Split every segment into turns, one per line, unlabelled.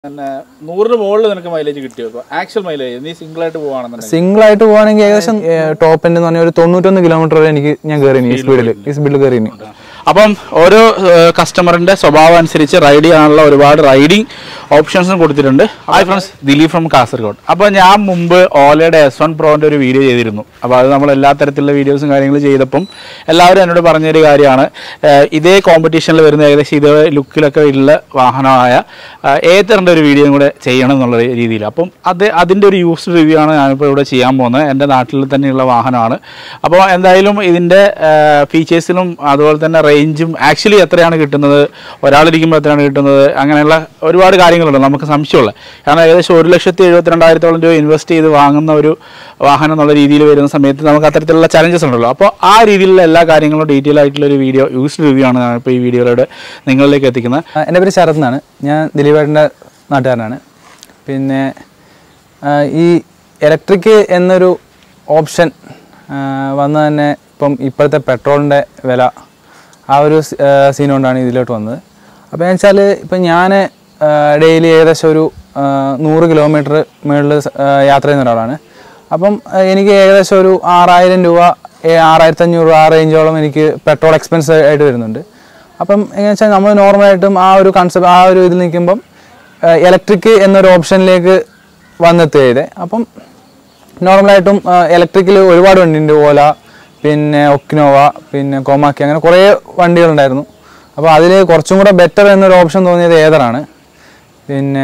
പിന്നെ നൂറിന് മുകളിൽ നിനക്ക് മൈലേജ് കിട്ടിയോ ഇപ്പൊ ആക്ച്വൽ മൈലേജ് നീ സിംഗിൾ ആയിട്ട് പോവാണെന്നുണ്ടെങ്കിൽ
സിംഗിൾ ആയിട്ട് പോവാണെങ്കിൽ ഏകദേശം ടോപ്പ് എൻഡ് എന്ന് പറഞ്ഞാൽ ഒരു തൊണ്ണൂറ്റൊന്ന് കിലോമീറ്റർ വരെ എനിക്ക് ഞാൻ കയറി ഈ സ്പീഡിൽ ഈ സ്പീഡിൽ കയറി
അപ്പം ഓരോ കസ്റ്റമറിന്റെ സ്വഭാവം അനുസരിച്ച് റൈഡ് ചെയ്യാനുള്ള ഒരുപാട് റൈഡിങ് ഓപ്ഷൻസും കൊടുത്തിട്ടുണ്ട് hi friends Dileep from Kasaragod അപ്പോൾ ഞാൻ മുമ്പ് ഓലയുടെ എസ് വൺ പ്രോന്റെ ഒരു വീഡിയോ ചെയ്തിരുന്നു അപ്പോൾ അത് നമ്മൾ എല്ലാ തരത്തിലുള്ള വീഡിയോസും കാര്യങ്ങളും ചെയ്തപ്പം എല്ലാവരും എന്നോട് പറഞ്ഞൊരു കാര്യമാണ് ഏഹ് ഇതേ കോമ്പറ്റീഷനിൽ വരുന്ന ഏകദേശം ഇതേ ലുക്കിലൊക്കെ ഉള്ള വാഹനമായ ഏത്തറിൻ്റെ ഒരു വീഡിയോയും കൂടെ ചെയ്യണം എന്നുള്ള രീതിയിൽ അപ്പം അത് അതിൻ്റെ ഒരു യൂസ് റിവ്യൂ ആണ് ഞാനിപ്പോൾ ഇവിടെ ചെയ്യാൻ പോകുന്നത് എൻ്റെ നാട്ടിൽ തന്നെയുള്ള വാഹനമാണ് അപ്പോൾ എന്തായാലും ഇതിൻ്റെ ഫീച്ചേഴ്സിലും അതുപോലെ തന്നെ റേഞ്ചും ആക്ച്വലി എത്രയാണ് കിട്ടുന്നത് ഒരാളിരിക്കുമ്പോൾ എത്രയാണ് കിട്ടുന്നത് അങ്ങനെയുള്ള ഒരുപാട് കാര്യങ്ങളുണ്ട് നമുക്ക് സംശയമുള്ള കാരണം ഏകദേശം ഒരു ലക്ഷത്തി എഴുപത്തിരണ്ടായിരത്തോളം രൂപ ഇൻവെസ്റ്റ് ചെയ്ത് വാങ്ങുന്ന ഒരു വാഹനം എന്നുള്ള രീതിയിൽ വരുന്ന സമയത്ത് നമുക്ക് അത്തരത്തിലുള്ള ചലഞ്ചസ് ഉണ്ടല്ലോ അപ്പോൾ ആ രീതിയിലുള്ള എല്ലാ കാര്യങ്ങളും ഡീറ്റെയിൽ ആയിട്ടുള്ള ഒരു വീഡിയോ യൂസ് റിവ്യൂ ആണ് ഞാനിപ്പോൾ ഈ വീഡിയോയിലൂടെ നിങ്ങളിലേക്ക് എത്തിക്കുന്നത്
ആ, എൻ്റെ പേര് ശരത് എന്നാണ് ഞാൻ ദിലീപേട്ടൻ്റെ നാട്ടുകാരനാണ് പിന്നെ ആ, ഈ ഇലക്ട്രിക് എന്നൊരു ഓപ്ഷൻ ആ, വന്ന തന്നെ ഇപ്പം ഇപ്പോഴത്തെ പെട്രോളിൻ്റെ വില ആ ഒരു സീൻ കൊണ്ടാണ് ഇതിലോട്ട് വന്നത് അപ്പോൾ എന്ന് വെച്ചാൽ ഇപ്പം ഞാൻ ഡെയിലി ഏകദേശം ഒരു ആ, നൂറ് കിലോമീറ്റർ മുകളിൽ യാത്ര ചെയ്യുന്ന ഒരാളാണ് അപ്പം ആ, എനിക്ക് ഏകദേശം ഒരു ആറായിരം രൂപ ഏ, ആറായിരത്തഞ്ഞൂറ് രൂപ ആ റേഞ്ചോളം എനിക്ക് പെട്രോൾ എക്സ്പെൻസ് ആയിട്ട് വരുന്നുണ്ട് അപ്പം എങ്ങനെ വെച്ചാൽ നമ്മൾ നോർമലായിട്ടും ആ ഒരു കൺസെപ്റ്റ് ആ ഒരു ഇതിൽ നിൽക്കുമ്പം ഇലക്ട്രിക് എന്നൊരു ഓപ്ഷനിലേക്ക് വന്നെത്തിയത് അപ്പം നോർമലായിട്ടും ഇലക്ട്രിക്കിൽ ഒരുപാട് വണ്ടിയുണ്ട് ഓല പിന്നെ ഒക്കിനോവ പിന്നെ കോമാക്കി അങ്ങനെ കുറേ വണ്ടികളുണ്ടായിരുന്നു അപ്പോൾ അതിൽ കുറച്ചും കൂടെ ബെറ്റർ എന്നൊരു ഓപ്ഷൻ തോന്നിയത് ഏതറാണ് പിന്നെ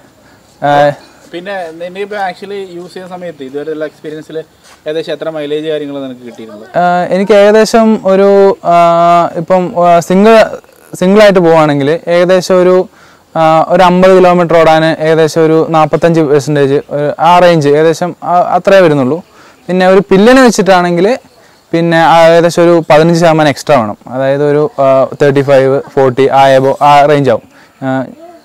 ആ,
പിന്നെ നിന്റെ ഇപ്പോൾ ആക്ച്വലി യൂസ് ചെയ്യുന്ന സമയത്ത് ഇതുവരെയുള്ള എക്സ്പീരിയൻസിൽ ഏകദേശം എത്ര മൈലേജ് കാര്യങ്ങൾ നിനക്ക് കിട്ടിയിട്ടുണ്ട്
ആഹ് എനിക്ക് ഏകദേശം ഒരു ആഹ് ഇപ്പം സിംഗിൾ സിംഗിളായിട്ട് പോവുകയാണെങ്കിൽ ഏകദേശം ഒരു ആഹ് ഒരു അമ്പത് കിലോമീറ്റർ ഓടാൻ ഏകദേശം ഒരു നാൽപ്പത്തഞ്ച് പെർസെൻറ്റേജ് ആ റേഞ്ച് ഏകദേശം ആ- അത്രേ വരുന്നുള്ളൂ പിന്നെ ഒരു പില്ലിന് വെച്ചിട്ടാണെങ്കിൽ പിന്നെ ആ ഏകദേശം ഒരു പതിനഞ്ച് ശതമാനം എക്സ്ട്രാ വേണം അതായത് ഒരു തേർട്ടി ഫൈവ് ഫോർട്ടി ആ എബോ ആ റേഞ്ച് ആവും ആഹ്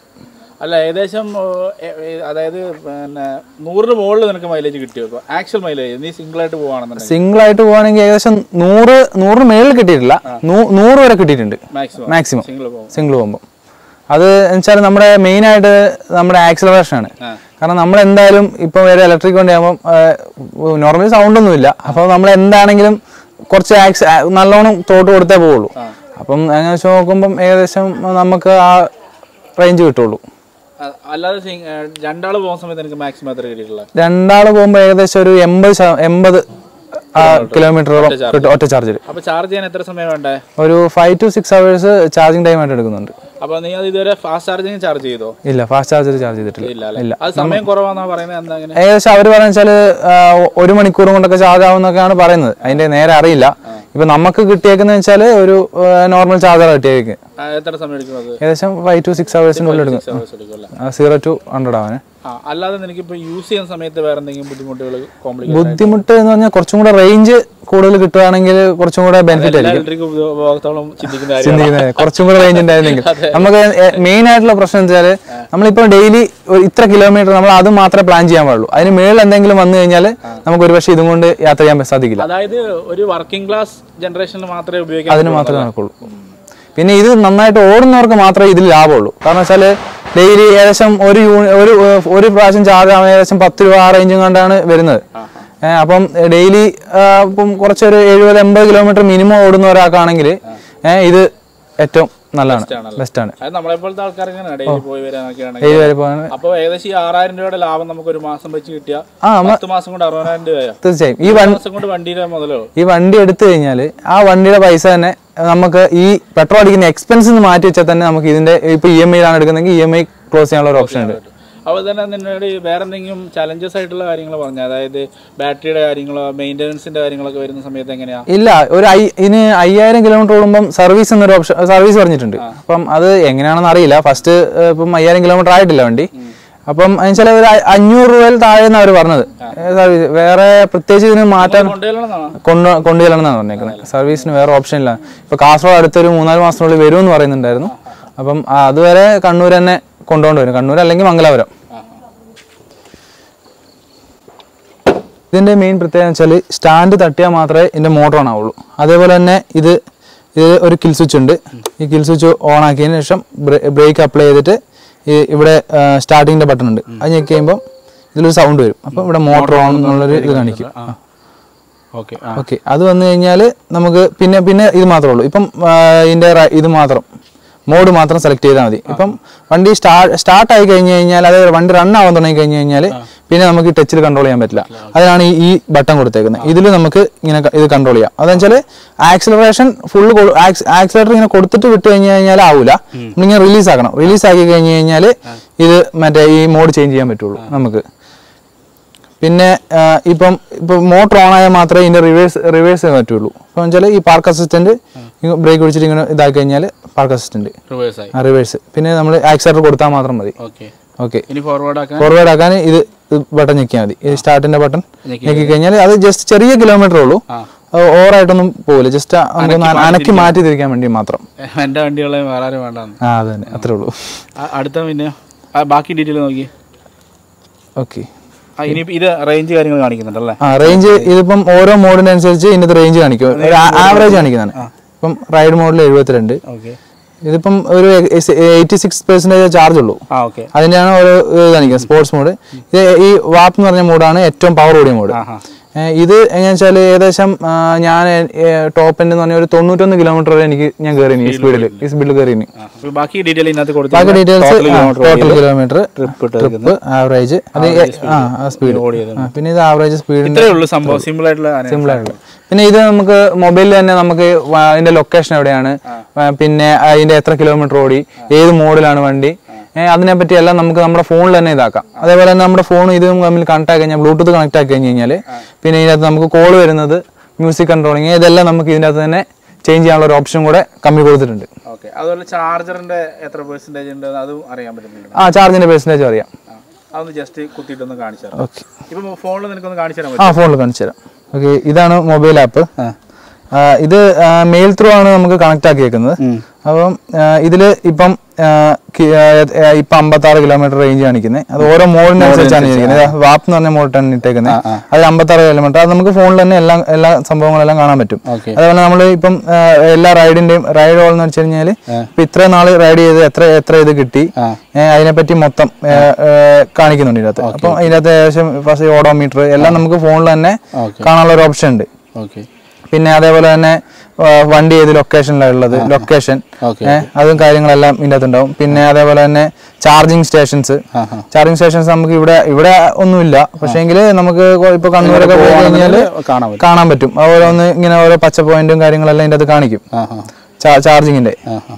അല്ല ഏകദേശം ഓ, എ- എ- അതായത് പിന്നെ നൂറിന് മുകളിൽ നിനക്ക് മൈലേജ് കിട്ടിയോ ഇപ്പോൾ ആക്ച്വൽ മൈലേജ് നീ സിംഗിൾ ആയിട്ട് പോവാണെന്നുണ്ടെങ്കിൽ
സിംഗിൾ ആയിട്ട് പോവുകയാണെങ്കിൽ ഏകദേശം നൂറ് നൂറിന് മേളിൽ കിട്ടിയിട്ടില്ല നൂ- നൂറ് വരെ കിട്ടിയിട്ടുണ്ട്
മാക്സിമം
മാക്സിമം
സിംഗിൾ പോകും
സിംഗിൾ പോകുമ്പോൾ അത് വെച്ചാൽ നമ്മുടെ മെയിൻ ആയിട്ട് നമ്മുടെ ആക്സിലറേഷൻ ആണ്
ആ.
കാരണം നമ്മൾ എന്തായാലും ഇപ്പം വേറെ ഇലക്ട്രിക് വണ്ടി ആകുമ്പോൾ നോർമലി സൗണ്ട് ഒന്നുമില്ല അപ്പോൾ നമ്മൾ എന്താണെങ്കിലും കുറച്ച് ആക്സ് ആ, നല്ലോണം തോട്ട് കൊടുത്തേ പോവുള്ളൂ അപ്പം അങ്ങനെ വെച്ച് നോക്കുമ്പം ഏകദേശം നമുക്ക് ആ റേഞ്ച് കിട്ടുള്ളൂ
അ- അല്ലാതെ സിംഗ്- ഏ, രണ്ടാള് പോകുന്ന സമയത്ത് എനിക്ക് മാക്സിമം എത്ര കിട്ടിയിട്ടുള്ള
രണ്ടാൾ പോകുമ്പോൾ ഏകദേശം ഒരു എൺപത് ശത- എൺപത് കിലോമീറ്ററോളം കിട്ടും ഒറ്റ ചാർജിൽ
അപ്പൊ ചാർജ് ചെയ്യാൻ എത്ര സമയം വേണ്ടേ
ഒരു five to six hours charging time ആയിട്ട് എടുക്കുന്നുണ്ട്
അപ്പൊ നീ അത് ഇതുവരെ ഫാസ്റ്റ് ചാർജിങ് ചാർജ് ചെയ്തോ
ഇല്ല ഫാസ്റ്റ് ചാർജർ ചാർജ് ചെയ്തിട്ടില്ല
ഇല്ല അല്ലേ
ഇല്ല
അത് സമയം കുറവാന്നാ പറയുന്നത് എന്താ അങ്ങനെ
ഏകദേശം അവർ പറയുന്ന വെച്ചാല് ആ, ഒരു മണിക്കൂർ കൊണ്ടൊക്കെ ചാർജ് ആവുന്നൊക്കെയാണ് പറയുന്നത് അതിന്റെ നേരെ അറിയില്ല ഇപ്പൊ നമുക്ക് കിട്ടിയേക്കുന്ന വെച്ചാല് ഒരു നോർമൽ ചാർജർ കിട്ടിയേക്ക്
ആ, എത്ര സമയം എടുക്കും അത്
ഏകദേശം ഫൈവ് ടു സിക്സ് അവേഴ്സിന്റെ ഉള്ളിൽ എടുക്കും
Six hours എടുക്കും അല്ലേ
സീറോ ടു ഹൺഡ്രഡ് ആവാന്
ആ അല്ലാതെ നിനക്ക് ഇപ്പൊ യൂസ് ചെയ്യുന്ന സമയത്ത് വേറെ എന്തെങ്കിലും ബുദ്ധിമുട്ടുകൾ കോംപ്ലിക്കേഷൻ
ബുദ്ധിമുട്ട് എന്ന് പറഞ്ഞാൽ കുറച്ചും കൂടെ റേഞ്ച് കൂടുതൽ കിട്ടുകയാണെങ്കിൽ കുറച്ചും കൂടെ ബെനിഫിറ്റ് ആയിരിക്കും
ഇലക്ട്രിക് ഉപഭോക്താവളം ചിന്തിക്കുന്ന കാര്യം
ചിന്തിക്കുന്നത് കുറച്ചും കൂടെ റേഞ്ച് ഉണ്ടായിരുന്നെങ്കിൽ നമുക്ക് മെയിൻ ആയിട്ടുള്ള പ്രശ്നം വെച്ചാൽ നമ്മളിപ്പോൾ ഡെയിലി ഇത്ര കിലോമീറ്റർ നമ്മൾ അത് മാത്രമേ പ്ലാൻ ചെയ്യാൻ പാടുള്ളൂ അതിന് മേളിൽ എന്തെങ്കിലും വന്നു കഴിഞ്ഞാൽ നമുക്ക് ഒരുപക്ഷെ ഇതും കൊണ്ട് യാത്ര ചെയ്യാൻ സാധിക്കില്ല
അതായത് ഒരു വർക്കിംഗ് ക്ലാസ് ജനറേഷനിൽ മാത്രമേ ഉപയോഗിക്കാൻ
അതിന് മാത്രമേ നടക്കുള്ളൂ പിന്നെ ഇത് നന്നായിട്ട് ഓടുന്നവർക്ക് മാത്രമേ ഇതിൽ ലാഭമുള്ളൂ കാരണം വെച്ചാൽ ഡെയിലി ഏകദേശം ഒരു യൂണി ഒരു ഏഹ്, ഒരു പ്രാവശ്യം ചാർജ് ആവാൻ ഏകദേശം പത്ത് രൂപ ആ റേഞ്ചും കണ്ടാണ് വരുന്നത് ഏഹ്, അപ്പം ഡെയിലി ഇപ്പം കുറച്ചൊരു എഴുപത് എൺപത് കിലോമീറ്റർ മിനിമം ഓടുന്ന ഒരാൾക്കാണെങ്കിൽ ഏഹ്, ഇത് ഏറ്റവും നല്ലതാണ് ബെസ്റ്റാണ്
അത് നമ്മളെ പോലത്തെ ആൾക്കാർ എങ്ങനെയാണ് ഡെയിലി പോയി വരാനൊക്കെ ആണെങ്കിൽ
ഡെയിലി വരെ പോകാൻ
അപ്പൊ ഏകദേശം ഈ ആറായിരം രൂപയുടെ ലാഭം നമുക്ക് ഒരു മാസം വെച്ച് കിട്ടിയാൽ
ആ
പത്ത് മാസം കൊണ്ട് അറുപതിനായിരം രൂപയോ
തീർച്ചയായും ഈ വൺ
മാസം കൊണ്ട് വണ്ടിയുടെ മുതലോ
ഈ വണ്ടി എടുത്തു കഴിഞ്ഞാൽ ആ വണ്ടിയുടെ പൈസ തന്നെ നമുക്ക് ഈ പെട്രോൾ അടിക്കുന്ന എക്സ്പെൻസ് മാറ്റി വെച്ചാൽ തന്നെ നമുക്ക് ഇതിന്റെ ഇപ്പൊ ഇ എം ഐയിലാണ് എടുക്കുന്നതെങ്കിൽ ഇ എം ഐ ക്ലോസ് ചെയ്യാനുള്ള ഒരു ഓപ്ഷൻ ഉണ്ട്
അപ്പോൾ തന്നെ നിന്നോട് ഈ വേറെ എന്തെങ്കിലും ചലഞ്ചസ് ആയിട്ടുള്ള കാര്യങ്ങൾ പറഞ്ഞു അതായത് ബാറ്ററിയുടെ കാര്യങ്ങളോ മെയിൻ്റനൻസിന്റെ കാര്യങ്ങളൊക്കെ വരുന്ന സമയത്ത് എങ്ങനെയാ
ഇല്ല ഒരു ഐ ഇതിന് അയ്യായിരം കിലോമീറ്റർ ഓടുമ്പം സർവീസ് എന്നൊരു ഓപ്ഷൻ സർവീസ് പറഞ്ഞിട്ടുണ്ട് അപ്പം അത് എങ്ങനെയാണെന്ന് അറിയില്ല ഫസ്റ്റ് ഇപ്പം അയ്യായിരം കിലോമീറ്റർ ആയിട്ടില്ല വണ്ടി അപ്പം അതിന് ഒരു അ- അഞ്ഞൂറ് രൂപയിൽ താഴെ എന്നാണ് അവർ പറഞ്ഞത് സർവീസ് വേറെ പ്രത്യേകിച്ച് ഇതിന് മാറ്റാൻ
കൊണ്ടുവരണമെന്നാണോ
കൊണ്ട് കൊണ്ടുചെല്ലണമെന്നാണ് പറഞ്ഞേക്കുന്നത് സർവീസിന് വേറെ ഓപ്ഷൻ ഇല്ല ഇപ്പൊ കാസർഗോഡ് അടുത്തൊരു മൂന്നാല് മാസത്തിനുള്ളിൽ വരുമെന്ന് പറയുന്നുണ്ടായിരുന്നു അപ്പം ആ, അതുവരെ കണ്ണൂർ തന്നെ കൊണ്ടുകൊണ്ട് വരും കണ്ണൂർ അല്ലെങ്കിൽ മംഗലാപുരം ഇതിന്റെ മെയിൻ പ്രത്യേകത വെച്ചാൽ സ്റ്റാൻഡ് തട്ടിയാൽ മാത്രമേ ഇതിന്റെ മോട്ടർ ഓൺ ആവുള്ളൂ അതേപോലെ തന്നെ ഇത് ഇത് ഒരു കിൽ സ്വിച്ച് ഉണ്ട് ഈ കിൽ സ്വിച്ച് ഓൺ ആക്കിയതിന് ശേഷം ബ്രേക്ക് അപ്ലൈ ചെയ്തിട്ട് ഈ ഇവിടെ സ്റ്റാർട്ടിങ്ങിന്റെ ബട്ടൺ ഉണ്ട് അത് ഞെക്കി കഴിയുമ്പോൾ ഇതിലൊരു സൗണ്ട് വരും അപ്പോൾ ഇവിടെ മോട്ടർ ഓൺ എന്നുള്ളൊരു ഇത് കാണിക്കും
ഓക്കെ
ഓക്കെ അത് വന്നു കഴിഞ്ഞാൽ നമുക്ക് പിന്നെ പിന്നെ ഇത് മാത്രമേ ഉള്ളൂ ഇപ്പം ആ, ഇതിന്റെ റ- ഇത് മാത്രം മോഡ് മാത്രം സെലക്ട് ചെയ്താൽ മതി ഇപ്പം വണ്ടി സ്റ്റാർട്ട് സ്റ്റാർട്ട് ആയി കഴിഞ്ഞ് കഴിഞ്ഞാൽ അതായത് വണ്ടി റൺ ആവാൻ തുടങ്ങി കഴിഞ്ഞ് കഴിഞ്ഞാൽ പിന്നെ നമുക്ക് ഈ ടച്ചിൽ കൺട്രോൾ ചെയ്യാൻ പറ്റില്ല അതിനാണ് ഈ ഈ ബട്ടൺ കൊടുത്തേക്കുന്നത് ഇതിൽ നമുക്ക് ഇങ്ങനെ ക- ഇത് കൺട്രോൾ ചെയ്യാം അതെന്ന് വെച്ചാൽ ആക്സിലറേഷൻ ഫുള്ള് ആക്സിലേറ്റർ ഇങ്ങനെ കൊടുത്തിട്ട് വിട്ട് കഴിഞ്ഞ് കഴിഞ്ഞാൽ ആവൂല നമ്മളിങ്ങനെ റിലീസ് ആക്കണം റിലീസ് ആക്കി കഴിഞ്ഞ് കഴിഞ്ഞാൽ ഇത് മറ്റേ ഈ മോഡ് ചേഞ്ച് ചെയ്യാൻ പറ്റുള്ളൂ നമുക്ക് പിന്നെ ആ, ഇപ്പം ഇപ്പം മോട്ടർ ഓൺ ആയാൽ മാത്രമേ ഇതിന്റെ റിവേഴ്സ് റിവേഴ്സ് ചെയ്യാൻ പറ്റുള്ളൂ അപ്പം വെച്ചാൽ ഈ പാർക്ക് അസിസ്റ്റന്റ് ബ്രേക്ക് പിടിച്ചിട്ട് ഇങ്ങനെ ഇതാക്കി കഴിഞ്ഞാൽ പാർക്ക് അസിസ്റ്റന്റ്
റിവേഴ്സ് ആയി
ആ റിവേഴ്സ് പിന്നെ നമ്മൾ ആക്സിലേറ്റർ കൊടുത്താൽ മാത്രം മതി
ഓക്കെ
ഓക്കെ
ഇനി ഫോർവേഡ് ആക്കാൻ
ഫോർവേഡ് ആക്കാൻ ഇത് ബട്ടൺ ഞെക്കിയാൽ മതി ഈ സ്റ്റാർട്ടിന്റെ ബട്ടൺ ഞെക്കി കഴിഞ്ഞാൽ അത് ജസ്റ്റ് ചെറിയ കിലോമീറ്റർ ഉള്ളൂ
ആ.
ഓവറായിട്ടൊന്നും പോകില്ല ജസ്റ്റ് നമുക്ക് ഒന്ന് അനക്കി മാറ്റി തിരിക്കാൻ വേണ്ടി മാത്രം
എൻ്റെ വണ്ടികളെ വേറെ ആരും വേണ്ടാന്ന്
ആ അത് തന്നെ അത്രേ ഉള്ളൂ
ആ, അടുത്ത പിന്നെ ആ, ബാക്കി ഡീറ്റെയിൽ നോക്കി
ഓക്കെ
ആ ഇനി ഇത് റേഞ്ച് കാര്യങ്ങൾ കാണിക്കുന്നുണ്ടല്ലേ
ആ റേഞ്ച് ഇതിപ്പം ഓരോ മോഡിനനുസരിച്ച് ഇതിന്റെ റേഞ്ച് കാണിക്കും ഒരു ആവറേജ് കാണിക്കുന്നതാണ് ഇപ്പം റൈഡ് മോഡിൽ എഴുപത്തിരണ്ട്
ഓക്കെ
ഇതിപ്പം ഒരു എയ്റ്റി സിക്സ് പെർസെന്റേജ് ചാർജ് ഉള്ളൂ
ആ ഓക്കെ
അതിന്റെയാണ് ഓരോ ഇത് കാണിക്കുന്നത് സ്പോർട്സ് മോഡ് ഇത് ഈ വാപ്പ് എന്ന് പറഞ്ഞ മോഡാണ് ഏറ്റവും പവർ കൂടിയ മോഡ്
ആഹാ
ഇത് എങ്ങനെയാ വെച്ചാൽ ഏകദേശം ആ, ഞാൻ ടോപ്പ് എൻഡ് എന്ന് പറഞ്ഞ ഒരു തൊണ്ണൂറ്റൊന്ന് കിലോമീറ്റർ വരെ എനിക്ക് ഞാൻ കയറി ഈ സ്പീഡിൽ ഈ സ്പീഡിൽ കയറി
ആ, അപ്പൊ ബാക്കി ഡീറ്റെയിൽ ഇതിനകത്ത്
ബാക്കി ഡീറ്റെയിൽസ് ടോട്ടൽ കിലോമീറ്റർ
ട്രിപ്പ് ഇട്ട്
ട്രിപ്പ് ആവറേജ് അത് ആ സ്പീഡ്
ഓടിയത്
പിന്നെ ഇത് ആവറേജ് സ്പീഡിന്റെ
ഇത്രേ ഉള്ളൂ സംഭവം സിമ്പിൾ ആയിട്ടുള്ള ആന.
സിമ്പിൾ ആയിട്ടുള്ള പിന്നെ ഇത് നമുക്ക് മൊബൈലിൽ തന്നെ നമുക്ക് വ- അതിന്റെ ലൊക്കേഷൻ എവിടെയാണ് ആ, പിന്നെ അതിന്റെ എത്ര കിലോമീറ്റർ ഓടി ഏത് മോഡിലാണ് വണ്ടി ഏഹ് അതിനെപ്പറ്റി എല്ലാം നമുക്ക് നമ്മുടെ ഫോണിൽ തന്നെ ഇതാക്കാം അതേപോലെ തന്നെ നമ്മുടെ ഫോൺ ഇതും തമ്മിൽ കണക്ട് ആക്കി കഴിഞ്ഞാൽ ബ്ലൂടൂത്ത് കണക്ട് ആക്കി കഴിഞ്ഞ് കഴിഞ്ഞാൽ പിന്നെ ഇതിനകത്ത് നമുക്ക് കോൾ വരുന്നത് മ്യൂസിക് കൺട്രോളിങ് ഇതെല്ലാം നമുക്ക് ഇതിനകത്ത് തന്നെ ചേഞ്ച് ചെയ്യാനുള്ള ഒരു ഓപ്ഷൻ കൂടെ കമ്മി കൊടുത്തിട്ടുണ്ട്
ഓക്കെ അതുപോലെ ചാർജറിന്റെ എത്ര പെർസെന്റേജ് ഉണ്ട് അതും അറിയാൻ പറ്റുന്നുണ്ട്
ആ ചാർജിന്റെ പെർസെൻറ്റേജ് അറിയാം
ആ, അതൊന്ന് ജസ്റ്റ് കുത്തിയിട്ടൊന്ന് കാണിച്ചു തരാം
ഓക്കെ
ഇപ്പൊ ഫോണിൽ നിനക്കൊന്ന് കാണിച്ചു തരാൻ
ആ
പറ്റും
ഫോണിൽ കാണിച്ചു തരാം ഓക്കെ ഇതാണ് മൊബൈൽ ആപ്പ്
ആ.
ഇത് മെയിൽ ത്രൂ ആണ് നമുക്ക് കണക്ട് ആക്കിയേക്കുന്നത് അപ്പം ഇതിൽ ഇപ്പം ആ, കി- ആ, ആ, ഇപ്പം അമ്പത്തി ആറ് കിലോമീറ്റർ റേഞ്ച് കാണിക്കുന്നത് അത് ഓരോ മോഡിനനുസരിച്ചാണ് ഇരിക്കുന്നത് വാപ്പ് എന്ന് പറഞ്ഞ മോഡിട്ടാണ് ഇട്ടേക്കുന്നത് അത് അമ്പത്തി ആറ് കിലോമീറ്റർ അത് നമുക്ക് ഫോണിൽ തന്നെ എല്ലാ എല്ലാ സംഭവങ്ങളെല്ലാം കാണാൻ പറ്റും
ഓക്കെ
അതുപോലെ നമ്മൾ ഇപ്പം ആ, എല്ലാ റൈഡിന്റെയും റൈഡ് ഓൾ എന്ന് വെച്ച് കഴിഞ്ഞാൽ ഇപ്പൊ ഇത്ര നാള് റൈഡ് ചെയ്ത് എത്ര എത്ര ഇത് കിട്ടി
ആ.
ഏ, അതിനെപ്പറ്റി മൊത്തം ഏ, ഏ, കാണിക്കുന്നുണ്ട് ഇതിനകത്ത് അപ്പം ഇതിനകത്ത് ഏകദേശം ഫസ്റ്റ് ഓഡോമീറ്റർ എല്ലാം നമുക്ക് ഫോണിൽ തന്നെ
ഓക്കെ
കാണാനുള്ള ഒരു ഓപ്ഷൻ ഉണ്ട്
ഓക്കെ
പിന്നെ അതേപോലെ തന്നെ ആ, വണ്ടി ഏത് ലൊക്കേഷനിലാണ് ഉള്ളത് ലൊക്കേഷൻ
ഓക്കെ
അതും കാര്യങ്ങളെല്ലാം ഇതിൻ്റെ അകത്ത് ഉണ്ടാവും പിന്നെ അതേപോലെ തന്നെ ചാർജിങ് സ്റ്റേഷൻസ്
ആഹാ.
ചാർജിങ് സ്റ്റേഷൻസ് നമുക്ക് ഇവിടെ ഇവിടെ ഒന്നുമില്ല പക്ഷേങ്കിൽ നമുക്ക് കൊ- ഇപ്പൊ കണ്ണൂരൊക്കെ പോയി കഴിഞ്ഞാൽ
കാണാൻ പറ്റും
കാണാൻ പറ്റും ഓരോന്ന് ഇങ്ങനെ ഓരോ പച്ച പോയിന്റും കാര്യങ്ങളെല്ലാം ഇതിൻ്റെ അകത്ത് കാണിക്കും
ആഹാ
ചാർജിങ്ങിന്റെ
ആഹാ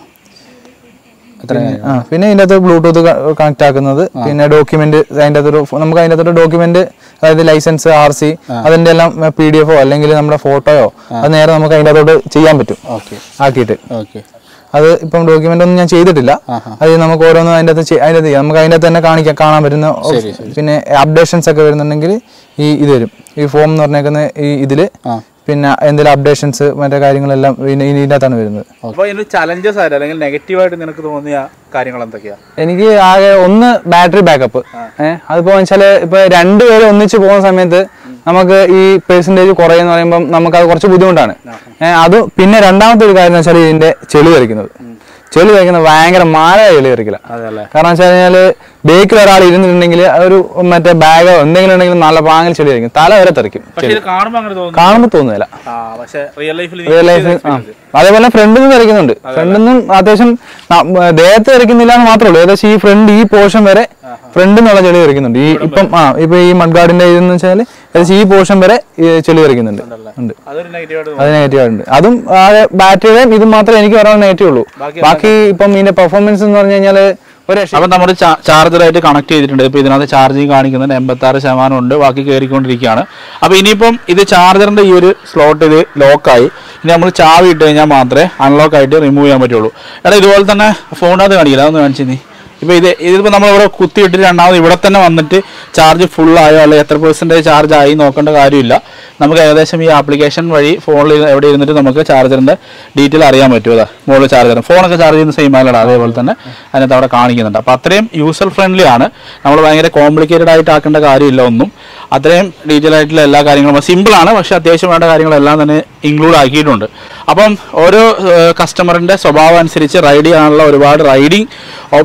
എത്ര
ആ പിന്നെ ഇതിൻ്റെ അകത്ത് ബ്ലൂടൂത്ത് കണക്ട് ആക്കുന്നത് പിന്നെ ഡോക്യുമെന്റ് അതിൻ്റെ അകത്തൊരു നമുക്ക് അതിൻ്റെ അകത്തൊരു ഡോക്യുമെന്റ് അതായത് ലൈസൻസ് ആർ സി അതിന്റെ എല്ലാം പി ഡി എഫോ അല്ലെങ്കിൽ നമ്മുടെ ഫോട്ടോയോ അത് നേരെ നമുക്ക് അതിൻ്റെ അകത്തോട്ട് ചെയ്യാൻ പറ്റും
ഓക്കെ
ആക്കിയിട്ട്
ഓക്കെ
അത് ഇപ്പം ഡോക്യുമെന്റ് ഒന്നും ഞാൻ ചെയ്തിട്ടില്ല അത് നമുക്ക് ഓരോന്ന് അതിൻ്റെ അകത്ത് ചെയ്- അതിൻ്റെ അകത്ത് ചെയ്യാം. നമുക്ക് അതിൻ്റെ അകത്ത് തന്നെ കാണിക്കാം കാണാൻ പറ്റുന്ന ഓപ്ഷൻ. പിന്നെ അപ്ഡേഷൻസ് ഒക്കെ വരുന്നുണ്ടെങ്കിൽ ഈ ഇത് വരും ഈ ഫോം എന്ന് പറഞ്ഞേക്കുന്ന ഈ ഇതില്
ആ.
പിന്നെ എന്തെങ്കിലും അപ്ഡേഷൻസ് മറ്റേ കാര്യങ്ങളെല്ലാം ഇതിന് ഇതിനകത്താണ് വരുന്നത്
അപ്പൊ ഇതിന് ചലഞ്ചസ് ആയിട്ട് അല്ലെങ്കിൽ നെഗറ്റീവായിട്ട് നിനക്ക് തോന്നിയ കാര്യങ്ങൾ എന്തൊക്കെയാ
എനിക്ക് ആകെ ഒന്ന് ബാറ്ററി ബാക്കപ്പ് ഏഹ് അതിപ്പോ വെച്ചാല് ഇപ്പൊ രണ്ടുപേരും ഒന്നിച്ച് പോകുന്ന സമയത്ത് നമുക്ക് ഈ പെർസെന്റേജ് കുറയെന്ന് പറയുമ്പോൾ നമുക്ക് അത് കുറച്ച് ബുദ്ധിമുട്ടാണ് ഏഹ് അത് പിന്നെ രണ്ടാമത്തെ ഒരു കാര്യം എന്ന് വെച്ചാൽ ഇതിന്റെ ചെളി തെറിക്കുന്നത് ചെളി തെറിക്കുന്നത് ഭയങ്കര മാരായ ചെളി തെറിക്കില്ല
അതെല്ലേ
കാരണം വെച്ച് കഴിഞ്ഞാല് ബേക്കിൽ ഒരാൾ ഇരുന്നിട്ടുണ്ടെങ്കിൽ ഒരു മറ്റേ ബാഗോ എന്തെങ്കിലും ഉണ്ടെങ്കിൽ നല്ല പാങ്ങിൽ ചെളി തെറിക്കും തല വരെ തെറിക്കും
പക്ഷെ ഇത് കാണുമ്പോ അങ്ങനെ തോന്നുന്നു
കാണുമ്പോൾ തോന്നുന്നില്ല
ആ പക്ഷെ റിയൽ ലൈഫിൽ
റിയൽ ലൈഫ് ആ അതേപോലെ ഫ്രണ്ടിൽ നിന്ന് തെറിക്കുന്നുണ്ട് ഫ്രണ്ടിൽ നിന്നും അത്യാവശ്യം ന- മ- ദേഹത്ത് തെറിക്കുന്നില്ല എന്ന് മാത്രമേ ഉള്ളൂ ഏകദേശം ഈ ഫ്രണ്ട് ഈ പോർഷൻ വരെ ഫ്രണ്ടിൽ നിന്നുള്ള ചെളി തെറിക്കുന്നുണ്ട് ഈ ഇപ്പം ആ ഇപ്പൊ ഈ മഡ്ഗാർഡിന്റെ ഇതെന്ന് വെച്ചാൽ ഏകദേശം ഈ പോർഷൻ വരെ ഈ ചെളി തെറിക്കുന്നുണ്ട് ഉണ്ട്
അതൊരു നെഗറ്റീവായിട്ട്
അത് നെഗറ്റീവ് ആയിട്ടുണ്ട് അതും ആകെ ബാറ്ററിയുടെയും ഇത് മാത്രമേ എനിക്ക് പറയാൻ നെഗറ്റീവ് ഉള്ളൂ ബാക്കി ഇപ്പം ഇതിന്റെ പെർഫോമൻസ് എന്ന് പറഞ്ഞു കഴിഞ്ഞാൽ ഒരു രക്ഷ
അപ്പൊ നമ്മൾ ചാർജറായിട്ട് കണക്ട് ചെയ്തിട്ടുണ്ട് ഇപ്പൊ ഇതിനകത്ത് ചാർജിങ് കാണിക്കുന്നുണ്ട് എൺപത്തി ആറ് ശതമാനം ഉണ്ട് ബാക്കി കയറിക്കൊണ്ടിരിക്കുകയാണ് അപ്പൊ ഇനിയിപ്പം ഇത് ചാർജറിന്റെ ഈ ഒരു സ്ലോട്ട് ഇത് ലോക്കായി ഇനി നമ്മൾ ചാവി ഇട്ട് കഴിഞ്ഞാൽ മാത്രമേ അൺലോക്ക് ആയിട്ട് റിമൂവ് ചെയ്യാൻ പറ്റുള്ളൂ എടാ ഇതുപോലെ തന്നെ ഫോണിനകത്ത് കാണിക്കില്ല അതൊന്ന് കാണിച്ചു നീ ഇപ്പൊ ഇത് ഇതിപ്പോ നമ്മൾ ഇവിടെ കുത്തിയിട്ടിട്ട് രണ്ടാമത് ഇവിടെ തന്നെ വന്നിട്ട് ചാർജ് ഫുൾ ആയോ അല്ലെങ്കിൽ എത്ര പെർസെന്റേജ് ചാർജ് ആയി നോക്കേണ്ട കാര്യമില്ല നമുക്ക് ഏകദേശം ഈ ആപ്ലിക്കേഷൻ വഴി ഫോണിൽ എവിടെ ഇരുന്നിട്ട് നമുക്ക് ചാർജറിന്റെ ഡീറ്റെയിൽ അറിയാൻ പറ്റും അതാ മുകളിൽ ചാർജർ ഫോണൊക്കെ ചാർജ് ചെയ്യുന്ന സെയിം ആയാലും അതേപോലെ തന്നെ അതിനകത്ത് അവിടെ കാണിക്കുന്നുണ്ട് അപ്പോൾ അത്രയും യൂസർ ഫ്രണ്ട്ലി ആണ് നമ്മൾ ഭയങ്കര കോംപ്ലിക്കേറ്റഡ് ആയിട്ട് ആക്കേണ്ട കാര്യമില്ല ഒന്നും അത്രയും ഡീറ്റെയിൽ ആയിട്ടുള്ള എല്ലാ കാര്യങ്ങളും സിമ്പിൾ ആണ് പക്ഷേ അത്യാവശ്യം വേണ്ട കാര്യങ്ങളെല്ലാം തന്നെ ഇൻക്ലൂഡ് ആക്കിയിട്ടുണ്ട് അപ്പം ഓരോ കസ്റ്റമറിന്റെ സ്വഭാവം അനുസരിച്ച് റൈഡ് ചെയ്യാനുള്ള ഒരുപാട് റൈഡിങ് ഓപ്ഷൻസും കൊടുത്തിട്ടുണ്ട്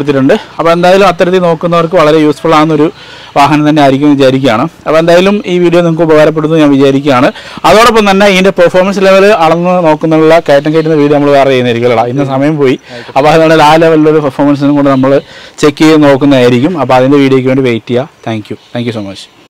കൊടുത്തിട്ടുണ്ട് അപ്പോൾ എന്തായാലും അത്തരത്തിൽ നോക്കുന്നവർക്ക് വളരെ യൂസ്ഫുൾ ആകുന്നൊരു വാഹനം തന്നെ ആയിരിക്കും എന്ന് വിചാരിക്കുകയാണ് അപ്പോൾ എന്തായാലും ഈ വീഡിയോ നിങ്ങൾക്ക് ഉപകാരപ്പെടുന്നു ഞാൻ വിചാരിക്കുകയാണ് അതോടൊപ്പം തന്നെ ഇതിൻ്റെ പെർഫോമൻസ് ലെവൽ അളന്ന് നോക്കുന്നുള്ള കയറ്റം കയറ്റുന്ന വീഡിയോ നമ്മൾ വേറെ ചെയ്യുന്നതായിരിക്കും ഇന്ന് സമയം പോയി അപ്പോൾ അതുകൊണ്ട് ആ ലെവലിലൊരു പെർഫോമൻസിനും കൂടെ നമ്മൾ ചെക്ക് ചെയ്ത് നോക്കുന്നതായിരിക്കും അപ്പോൾ അതിൻ്റെ വീഡിയോയ്ക്ക് വേണ്ടി വെയിറ്റ് ചെയ്യുക thank you thank you so much